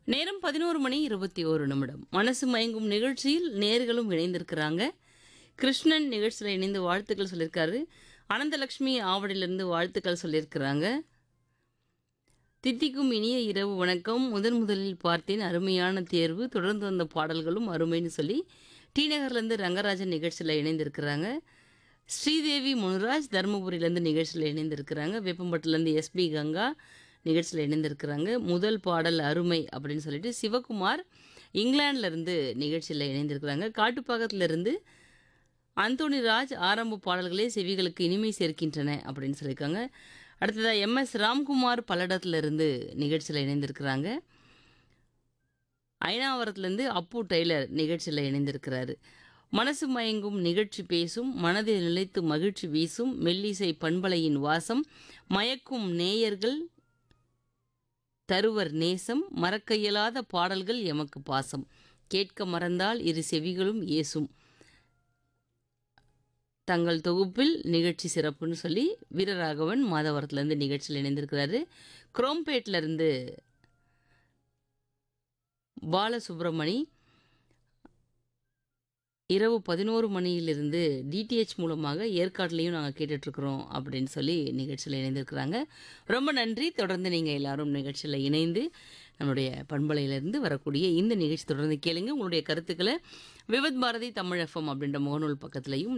நேரம் பதினோரு மணி இருபத்தி ஓரு நிமிடம் மனசு மயங்கும் நிகழ்ச்சியில் நேர்களும் இணைந்திருக்கிறாங்க கிருஷ்ணன் நிகழ்ச்சியில் இணைந்து வாழ்த்துக்கள் சொல்லியிருக்காரு அனந்தலக்ஷ்மி ஆவடியிலிருந்து வாழ்த்துக்கள் சொல்லியிருக்கிறாங்க தித்திக்கும் இனிய இரவு வணக்கம் முதன் முதலில் பார்த்தேன் அருமையான தேர்வு தொடர்ந்து வந்த பாடல்களும் அருமைன்னு சொல்லி டி நகர்லேருந்து ரங்கராஜன் நிகழ்ச்சியில் இணைந்திருக்கிறாங்க ஸ்ரீதேவி முனுராஜ் தருமபுரியிலேருந்து நிகழ்ச்சியில் இணைந்திருக்கிறாங்க வேப்பம்பட்டிலேருந்து எஸ்பி கங்கா நிகழ்ச்சியில் இணைந்திருக்கிறாங்க முதல் பாடல் அருமை அப்படின்னு சொல்லிட்டு சிவகுமார் இங்கிலாந்துலேருந்து நிகழ்ச்சியில் இணைந்திருக்கிறாங்க காட்டுப்பாக்கத்திலிருந்து அந்தோணி ராஜ் ஆரம்ப பாடல்களே செவிகளுக்கு இனிமை சேர்க்கின்றன அப்படின்னு சொல்லியிருக்காங்க அடுத்ததாக எம்எஸ் ராம்குமார் பல்லடத்திலிருந்து நிகழ்ச்சியில் இணைந்திருக்கிறாங்க ஐநாவரத்துலேருந்து அப்பு டெய்லர் நிகழ்ச்சியில் இணைந்திருக்கிறாரு மனசு மயங்கும் நிகழ்ச்சி பேசும் மனதில் நிலைத்து மகிழ்ச்சி வீசும் மெல்லிசை பண்பலையின் வாசம் மயக்கும் நேயர்கள் தருவர் நேசம் மறக்க இயலாத பாடல்கள் எமக்கு பாசம் கேட்க மறந்தால் இரு செவிகளும் ஏசும் தங்கள் தொகுப்பில் நிகழ்ச்சி சிறப்புன்னு சொல்லி வீரராகவன் மாதவரத்துலேருந்து நிகழ்ச்சியில் இணைந்திருக்கிறாரு குரோம்பேட்லேருந்து பாலசுப்ரமணி இரவு பதினோரு மணியிலிருந்து டிடிஹெச் மூலமாக ஏற்காட்டிலையும் நாங்கள் கேட்டுட்ருக்குறோம் அப்படின்னு சொல்லி நிகழ்ச்சியில் இணைந்திருக்கிறாங்க ரொம்ப நன்றி தொடர்ந்து நீங்கள் எல்லாரும் நிகழ்ச்சியில் இணைந்து நம்முடைய பண்பலையிலிருந்து வரக்கூடிய இந்த நிகழ்ச்சி தொடர்ந்து கேளுங்க உங்களுடைய கருத்துக்களை விவத் பாரதி தமிழ் எஃப்எம் அப்படின்ற முகநூல் பக்கத்துலையும்